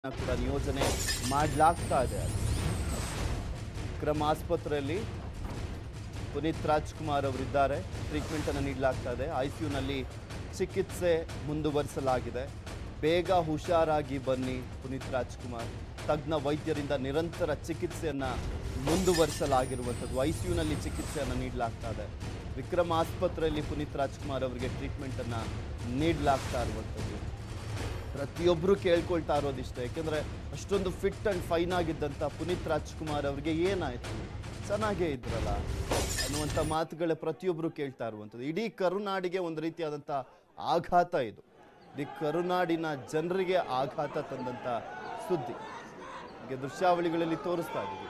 ಕೂಡ ನಿಯೋಜನೆ ಮಾಡಲಾಗ್ತಾ ಇದೆ ಕ್ರಮ ಆಸ್ಪತ್ರೆಯಲ್ಲಿ ಪುನೀತ್ ರಾಜ್ಕುಮಾರ್ ಅವರಿದ್ದಾರೆ ಟ್ರೀಟ್ಮೆಂಟ್ ಅನ್ನು ನೀಡಲಾಗ್ತಾ ಇದೆ ಐ ನಲ್ಲಿ ಚಿಕಿತ್ಸೆ ಮುಂದುವರಿಸಲಾಗಿದೆ ಬೇಗ ಹುಷಾರಾಗಿ ಬನ್ನಿ ಪುನೀತ್ ರಾಜ್ಕುಮಾರ್ ತಜ್ಞ ವೈದ್ಯರಿಂದ ನಿರಂತರ ಚಿಕಿತ್ಸೆಯನ್ನ ಮುಂದುವರಿಸಲಾಗಿರುವಂಥದ್ದು ಐ ನಲ್ಲಿ ಚಿಕಿತ್ಸೆಯನ್ನು ನೀಡಲಾಗ್ತಾ ಇದೆ ವಿಕ್ರಮ್ ಆಸ್ಪತ್ರೆಯಲ್ಲಿ ಪುನೀತ್ ರಾಜ್ಕುಮಾರ್ ಅವರಿಗೆ ಟ್ರೀಟ್ಮೆಂಟ್ ಅನ್ನ ನೀಡಲಾಗ್ತಾ ಇರುವಂಥದ್ದು ಪ್ರತಿಯೊಬ್ಬರು ಕೇಳ್ಕೊಳ್ತಾ ಇರೋದಿಷ್ಟೇ ಯಾಕೆಂದ್ರೆ ಅಷ್ಟೊಂದು ಫಿಟ್ ಅಂಡ್ ಫೈನ್ ಆಗಿದ್ದಂಥ ಪುನೀತ್ ರಾಜ್ಕುಮಾರ್ ಅವರಿಗೆ ಏನಾಯ್ತು ಚೆನ್ನಾಗೇ ಇದ್ರಲ್ಲ ಅನ್ನುವಂಥ ಮಾತುಗಳ ಪ್ರತಿಯೊಬ್ಬರು ಕೇಳ್ತಾ ಇರುವಂಥದ್ದು ಇಡೀ ಕರುನಾಡಿಗೆ ಒಂದು ರೀತಿಯಾದಂಥ ಆಘಾತ ಇದು ಇಡೀ ಕರುನಾಡಿನ ಜನರಿಗೆ ಆಘಾತ ತಂದಂಥ ಸುದ್ದಿ ಹೀಗೆ ದೃಶ್ಯಾವಳಿಗಳಲ್ಲಿ ತೋರಿಸ್ತಾ ಇದ್ದೀವಿ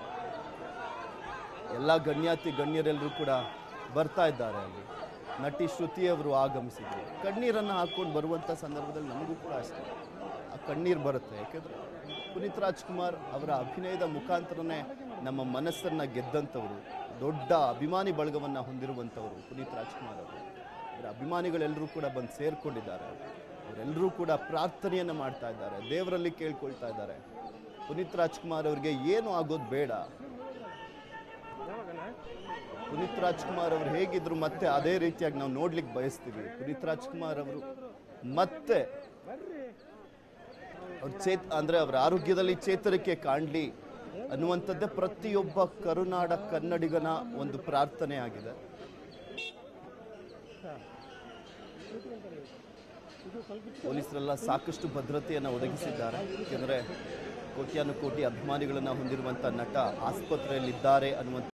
ಎಲ್ಲ ಗಣ್ಯಾತಿ ಗಣ್ಯರೆಲ್ಲರೂ ಕೂಡ ಬರ್ತಾ ಇದ್ದಾರೆ ಅಲ್ಲಿ ನಟಿ ಶ್ರುತಿ ಅವರು ಆಗಮಿಸಿದ್ರು ಕಣ್ಣೀರನ್ನು ಹಾಕೊಂಡು ಬರುವಂಥ ಸಂದರ್ಭದಲ್ಲಿ ನಮಗೂ ಕೂಡ ಅಷ್ಟೇ ಆ ಕಣ್ಣೀರು ಬರುತ್ತೆ ಯಾಕೆಂದ್ರೆ ಪುನೀತ್ ರಾಜ್ಕುಮಾರ್ ಅವರ ಅಭಿನಯದ ಮುಖಾಂತರನೇ ನಮ್ಮ ಮನಸ್ಸನ್ನ ಗೆದ್ದಂಥವರು ದೊಡ್ಡ ಅಭಿಮಾನಿ ಬಳಗವನ್ನು ಹೊಂದಿರುವಂಥವರು ಪುನೀತ್ ರಾಜ್ಕುಮಾರ್ ಅವರು ಅವರ ಅಭಿಮಾನಿಗಳೆಲ್ಲರೂ ಕೂಡ ಬಂದು ಸೇರ್ಕೊಂಡಿದ್ದಾರೆ ಅವರೆಲ್ಲರೂ ಕೂಡ ಪ್ರಾರ್ಥನೆಯನ್ನು ಮಾಡ್ತಾ ಇದ್ದಾರೆ ದೇವರಲ್ಲಿ ಕೇಳ್ಕೊಳ್ತಾ ಇದ್ದಾರೆ ಪುನೀತ್ ರಾಜ್ಕುಮಾರ್ ಅವರಿಗೆ ಏನು ಆಗೋದು ಬೇಡ ಪುನೀತ್ ರಾಜ್ಕುಮಾರ್ ಅವರು ಹೇಗಿದ್ರು ಮತ್ತೆ ಅದೇ ರೀತಿಯಾಗಿ ನಾವು ನೋಡ್ಲಿಕ್ಕೆ ಬಯಸ್ತೀವಿ ಪುನೀತ್ ರಾಜ್ಕುಮಾರ್ ಅವರು ಮತ್ತೆ ಅವ್ರ ಚೇತ್ ಅಂದ್ರೆ ಅವರ ಆರೋಗ್ಯದಲ್ಲಿ ಚೇತರಿಕೆ ಕಾಣಲಿ ಅನ್ನುವಂಥದ್ದೇ ಪ್ರತಿಯೊಬ್ಬ ಕರುನಾಡ ಕನ್ನಡಿಗನ ಒಂದು ಪ್ರಾರ್ಥನೆ ಆಗಿದೆ ಪೊಲೀಸರೆಲ್ಲ ಸಾಕಷ್ಟು ಭದ್ರತೆಯನ್ನು ಒದಗಿಸಿದ್ದಾರೆ ಯಾಕೆಂದ್ರೆ ಕೋಟ್ಯಾನುಕೋಟಿ ಅಭಿಮಾನಿಗಳನ್ನ ಹೊಂದಿರುವಂತ ನಟ ಆಸ್ಪತ್ರೆಯಲ್ಲಿದ್ದಾರೆ ಅನ್ನುವಂಥ